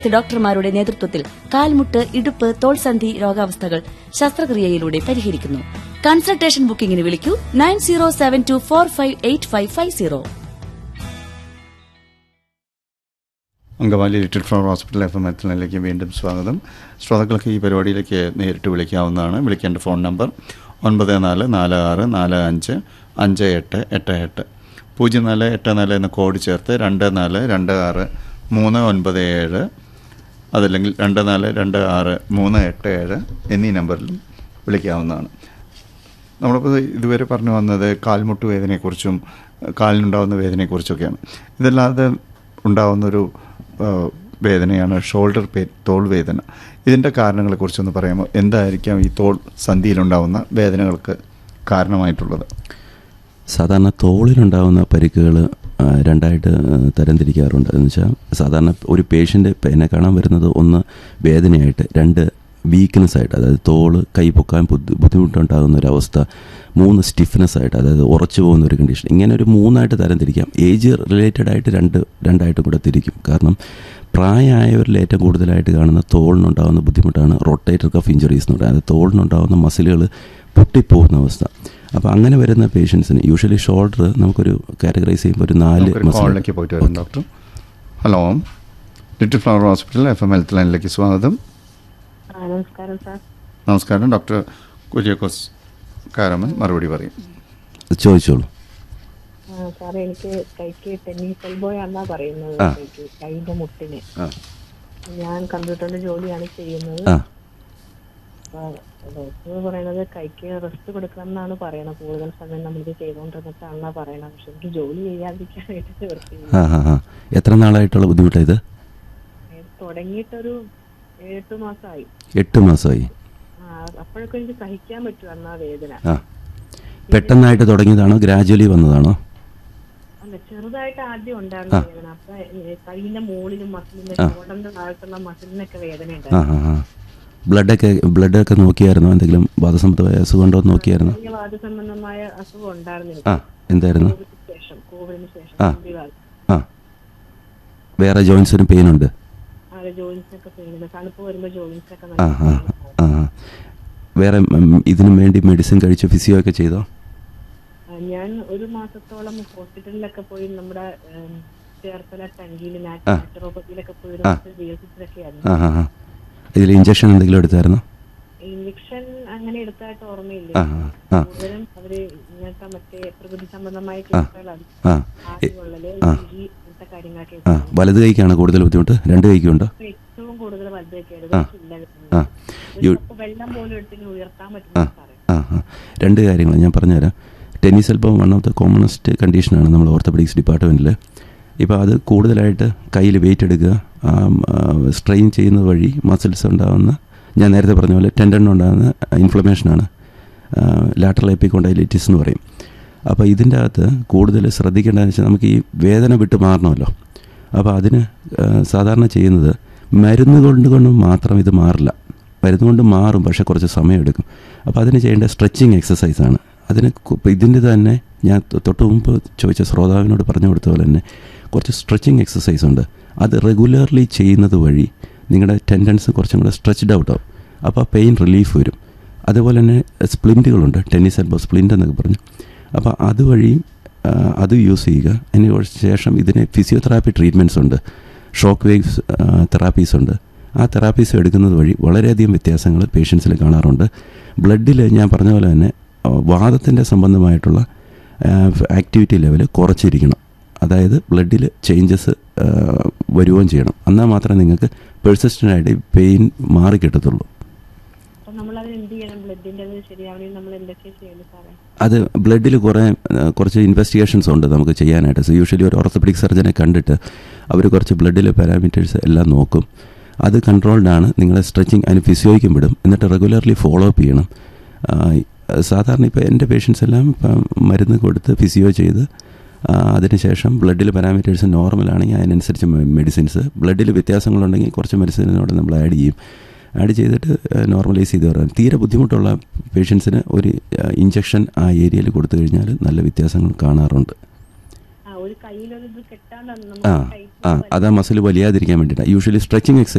ഡോക്ടർമാരുടെ നേതൃത്വത്തിൽ കാൽമുട്ട് ഇടുപ്പ് തോൾസന്ധി രോഗാവസ്ഥകൾ ശസ്ത്രക്രിയയിലൂടെ പരിഹരിക്കുന്നു കൺസൾട്ടേഷൻ ബുക്കിംഗിന് വിളിക്കൂ nine zero seven two four five eight five five zero Angamaly little flower hospital F M എത്തിലേക്ക് വീണ്ടും സ്വാഗതം ശ്രോതാക്കൾക്ക് ഈ പരിപാടിയിലേക്ക് നേരിട്ട് വിളിക്കാവുന്നതാണ് വിളിക്കേണ്ട ഫോൺ നമ്പർ ഒൻപത് നാല് നാല് ആറ് നാല് അഞ്ച് അഞ്ച് എട്ട് എട്ട് എട്ട് പൂജ്യം നാല് എട്ട് നാല് എന്ന കോഡ് ചേർത്ത് രണ്ട് നാല് രണ്ട് ആറ് മൂന്ന് ഒൻപത് ഏഴ് അതല്ലെങ്കിൽ രണ്ട് നാല് രണ്ട് ആറ് മൂന്ന് എട്ട് ഏഴ് എന്നീ നമ്പറിലും വിളിക്കാവുന്നതാണ് നമ്മളിപ്പോൾ ഇതുവരെ പറഞ്ഞു വന്നത് കാൽമുട്ട് വേദനയെക്കുറിച്ചും കാലിനുണ്ടാകുന്ന വേദനയെക്കുറിച്ചൊക്കെയാണ് ഇതല്ലാതെ ഉണ്ടാകുന്നൊരു ആ, വേദനയാണ് ഷോൾഡർ പെയിൻ തോൾ വേദന ഇതിൻ്റെ കാരണങ്ങളെക്കുറിച്ചൊന്ന് പറയാമോ എന്തായിരിക്കാം ഈ തോൾ സന്ധിയിലുണ്ടാകുന്ന വേദനകൾക്ക് കാരണമായിട്ടുള്ളത് സാധാരണ തോളിലുണ്ടാകുന്ന പരിക്കുകൾ രണ്ടായിട്ട് ആ, തരംതിരിക്കാറുണ്ട് എന്ന് വെച്ചാൽ സാധാരണ ഒരു പേഷ്യൻ്റ് എന്നെ കാണാൻ വരുന്നത് ഒന്ന് വേദനയായിട്ട് രണ്ട് വീക്ക്നെസ് ആയിട്ട് അതായത് തോള് കൈ പൊക്കാൻ ബുദ്ധി ബുദ്ധിമുട്ടുണ്ടാകുന്ന ഒരു അവസ്ഥ മൂന്ന് സ്റ്റിഫ്നെസ് ആയിട്ട് അതായത് ഉറച്ചു പോകുന്ന ഒരു കണ്ടീഷൻ ഇങ്ങനെ ഒരു മൂന്നായിട്ട് തരംതിരിക്കാം ഏജ് റിലേറ്റഡ് ആയിട്ട് രണ്ട് രണ്ടായിട്ടും കൂടെ തിരിക്കും കാരണം പ്രായമായവരിൽ ഏറ്റവും കൂടുതലായിട്ട് കാണുന്ന തോളിനുണ്ടാകുന്ന ബുദ്ധിമുട്ടാണ് റൊട്ടേറ്റർ കഫ് ഇഞ്ചുറീസ് എന്ന് പറയുന്നത് അതായത് തോളിനുണ്ടാകുന്ന മസിലുകൾ പൊട്ടിപ്പോകുന്ന അവസ്ഥ അപ്പോൾ അങ്ങനെ വരുന്ന പേഷ്യൻസിന് യൂഷ്വലി ഷോൾഡർ നമുക്കൊരു കാറ്റഗറൈസ് ചെയ്യുമ്പോൾ ഒരു നാല് നമുക്കൊരു muscle- കോളിലേക്ക് പോയിട്ട് വരും doctor hello little flower hospital F M health ലൈനിലേക്ക് സ്വാഗതം ആ, നമസ്കാരം സാർ നമസ്കാരം ഡോക്ടർ കുര്യാക്കോസ് കാരമൻ മറുപടി പറയും ചോദിച്ചോളൂ ആ, സാർ എനിക്ക് കൈക്ക് ടെന്നീസ് എൽബോ ആണെന്നാ പറയുന്നത് ആ. കൈക്ക് കൈന്റെ മുട്ടിന് ആ ഞാൻ കമ്പ്യൂട്ടറിന്റെ ജോലിയാണ് ചെയ്യുന്നത് ആ അപ്പൊ ഡോക്ടർ പറയണത് കൈക്ക് റെസ്റ്റ് കൊടുക്കണം എന്നാണ് പറയണത് കൂടുതൽ സമയം നമ്മളിത് ചെയ്തുകൊണ്ടിരുന്നിട്ടാണെന്നാ പറയണത് പക്ഷെ എനിക്ക് ജോലി ചെയ്യാതിരിക്കാനായിട്ട് നിവൃത്തിയില്ല ആ ആ ആ എത്ര നാളായിട്ടുള്ള ബുദ്ധിമുട്ടാണ് ഇത് ഇത് തുടങ്ങിയിട്ടൊരു എട്ട് മാസമായി എട്ട് മാസമായി ആ, അപ്പോഴൊക്കെ എനിക്ക് സഹിക്കാൻ പറ്റും അന്നാ വേദന ആ പെട്ടെന്നായിട്ട് തുടങ്ങിയതാണോ ഗ്രാജുവലി വന്നതാണോ അല്ല ചെറുതായിട്ട് ആദ്യം ഉണ്ടായിരുന്നു ആ. വേദന അപ്പൊ ഏ, കൈയിന്റെ മുകളിലും മസിലിന്റെ ആ. ഷോൾഡറിന്റെ താഴത്തുള്ള മസിലിനൊക്കെ വേദന ആ ഉണ്ടായിരുന്നു ആ ആ ബ്ലഡൊക്കെ ബ്ലഡൊക്കെ നോക്കിയായിരുന്നോ എന്തെങ്കിലും വാദസംബന്ധമായ അസുഖം ഉണ്ടോ എന്ന് നോക്കിയായിരുന്നോ ചെറിയ വാദസംബന്ധമായ അസുഖം ഉണ്ടായിരുന്നു ആ എനിക്ക് എന്തായിരുന്നു കോവിഡിന് ശേഷം കോവിഡിന് ശേഷം ആ. സന്ധിവാതം. ആ വേറെ ജോയിൻസിനും പെയിൻ ഉണ്ട് അത് ജോയിൻസിനൊക്കെ പെയിനുണ്ട് തണുപ്പ് വരുമ്പോ ജോയിൻസിനൊക്കെ ആ നല്ല ആ pain ആ ആ. വേറെ ഉം, ഇതിനും വേണ്ടി മെഡിസിൻ കഴിച്ച് ഫിസിയോ ഒക്കെ ചെയ്തോ ആ, ഞാൻ ഒരു മാസത്തോളം ഹോസ്പിറ്റലിലൊക്കെ പോയി നമ്മുടെ ഉം, ചേർത്തല ടങ്കിയിൽ ആ. നാച്ചുറോപ്പത്തിയിലൊക്കെ പോയി ഒരു ആ. മാസം ചികിത്സിച്ചൊക്കെയായിരുന്നു ആ ആ ആ ഇതിൽ ഇഞ്ചക്ഷൻ എന്തെങ്കിലും എടുത്തായിരുന്നോ ഇഞ്ചക്ഷൻ അങ്ങനെ എടുത്തായിട്ട് ഓർമ്മയില്ല ആ ആ ആ കൂടുതലും അവര് ഇങ്ങനത്തെ മറ്റേ പ്രകൃതി സംബന്ധമായ ആ കേസുകളാണ് ആ എ- ആദ്യമുള്ളത് ആ. ഈ ഇങ്ങനത്തെ കാര്യങ്ങളൊക്കെ ആ വലത് കൈക്കാണ് കൂടുതൽ ബുദ്ധിമുട്ട് രണ്ട് കൈക്കും ഉണ്ടോ ഇപ്പൊ ഏറ്റവും കൂടുതൽ വലുതൊക്കെ ആ. ആ യു- വെള്ളം പോലും എടുത്തിന് ഉയർത്താൻ ആ പറ്റുന്ന പറയാം ആ ആ രണ്ട് കാര്യങ്ങൾ ഞാൻ പറഞ്ഞുതരാം tennis elbow one of the commonest കണ്ടീഷനാണ് നമ്മൾ ഓർത്തോപെഡിക്സ് ഡിപ്പാർട്ട്മെൻറ്റിൽ ഇപ്പോൾ അത് കൂടുതലായിട്ട് കയ്യിൽ വെയിറ്റ് എടുക്കുക സ്ട്രെയിൻ ചെയ്യുന്നത് വഴി മസിൽസ് ഉണ്ടാകുന്ന ഞാൻ നേരത്തെ പറഞ്ഞ പോലെ ടെൻഡൺ ഉണ്ടാകുന്ന ഇൻഫ്ലമേഷനാണ് ലാറ്ററൽ എപ്പിക്കോണ്ടൈലിറ്റിസ് എന്ന് പറയും അപ്പോൾ ഇതിൻ്റെ അകത്ത് കൂടുതൽ ശ്രദ്ധിക്കേണ്ടതെന്ന് വെച്ചാൽ നമുക്ക് ഈ വേദന വിട്ട് മാറണമല്ലോ അപ്പോൾ അതിന് ആ, സാധാരണ ചെയ്യുന്നത് മരുന്ന് കൊണ്ട് കൊണ്ട് മാത്രം ഇത് മാറില്ല മരുന്ന് കൊണ്ട് മാറും പക്ഷേ കുറച്ച് സമയമെടുക്കും അപ്പോൾ അതിന് ചെയ്യേണ്ട സ്ട്രെച്ചിങ് എക്സസൈസാണ് അതിന് കു- ഇപ്പം ഇതിൻ്റെ തന്നെ ഞാൻ തൊ- തൊട്ട് മുമ്പ് ചോദിച്ച ശ്രോതാവിനോട് പറഞ്ഞു കൊടുത്ത പോലെ തന്നെ കുറച്ച് സ്ട്രെച്ചിങ് എക്സസൈസ് ഉണ്ട് അത് റെഗുലർലി ചെയ്യുന്നത് വഴി നിങ്ങളുടെ ടെൻഡൻസ് കുറച്ചും കൂടെ സ്ട്രെച്ച്ഡ് ഔട്ട് ആവും അപ്പോൾ പെയിൻ റിലീഫ് വരും അതുപോലെ തന്നെ സ്പ്ലിൻറ്റുകളുണ്ട് ടെന്നീസ് എൽബോ സ്പ്ലിൻ്റ് എന്നൊക്കെ പറഞ്ഞു അപ്പോൾ അതുവഴി ആ, അത് യൂസ് ചെയ്യുക അതിന് കുറച്ച് ശേഷം ഇതിന് ഫിസിയോതെറാപ്പി ട്രീറ്റ്മെൻറ്റ്സ് ഉണ്ട് ഷോക്ക് വേവ്സ് തെറാപ്പീസ് ഉണ്ട് ആ തെറാപ്പീസ് എടുക്കുന്നത് വഴി വളരെയധികം വ്യത്യാസങ്ങൾ പേഷ്യൻസിൽ കാണാറുണ്ട് ബ്ലഡിൽ ഞാൻ പറഞ്ഞ പോലെ തന്നെ വാദത്തിൻ്റെ സംബന്ധമായിട്ടുള്ള ആക്ടിവിറ്റി ലെവൽ കുറച്ചിരിക്കണം അതായത് ബ്ലഡിൽ ചേഞ്ചസ് വരുകയും ചെയ്യണം എന്നാൽ മാത്രമേ നിങ്ങൾക്ക് പെർസിസ്റ്റൻ്റ് ആയിട്ട് പെയിൻ മാറി കിട്ടത്തുള്ളൂ അപ്പൊ നമ്മൾ അത് എന്ത് ചെയ്യണം ബ്ലഡിന്റെ അത് ശരിയാവണമെങ്കിൽ നമ്മൾ എന്തൊക്കെ ചെയ്യണം സാറേ അത് ബ്ലഡിൽ കുറേ ആ, കുറച്ച് ഇൻവെസ്റ്റിഗേഷൻസ് ഉണ്ട് നമുക്ക് ചെയ്യാനായിട്ട് സോ യൂഷ്വലി ഒരു ഓർത്തോപെഡിക് സർജനെ കണ്ടിട്ട് അവർ കുറച്ച് ബ്ലഡിൽ പാരാമീറ്റേഴ്സ് എല്ലാം നോക്കും അത് കൺട്രോൾഡ് ആണ് നിങ്ങളെ സ്ട്രെച്ചിങ് അതിന് ഫിസിയോയ്ക്കും വിടും എന്നിട്ട് റെഗുലർലി ഫോളോ അപ്പ് ചെയ്യണം ആ, സാധാരണ ഇപ്പോൾ എൻ്റെ പേഷ്യൻസ് എല്ലാം ഇപ്പം മരുന്ന് കൊടുത്ത് ഫിസിയോ ചെയ്ത് ആ, അതിനുശേഷം ബ്ലഡിൽ പാരാമീറ്റേഴ്സ് നോർമലാണെങ്കിൽ അതിനനുസരിച്ച് മെഡിസിൻസ് ബ്ലഡിൽ വ്യത്യാസങ്ങളുണ്ടെങ്കിൽ കുറച്ച് മെഡിസിനോട് നമ്മൾ ആഡ് ചെയ്യും ആഡ് ചെയ്തിട്ട് നോർമലൈസ് ചെയ്ത് പറയാം തീരെ ബുദ്ധിമുട്ടുള്ള പേഷ്യൻസിന് ഒരു ഇഞ്ചക്ഷൻ ആ ഏരിയയിൽ കൊടുത്തു കഴിഞ്ഞാൽ നല്ല വ്യത്യാസങ്ങൾ കാണാറുണ്ട് ആ ഒരു കയ്യിലൊരു ഇത് കെട്ടാൻ ആ. നമ്മൾ ആ അത് ആ മസിൽ വലിയാതിരിക്കാൻ വേണ്ടിയിട്ടാണ് യൂഷ്വലി സ്ട്രെച്ചിങ്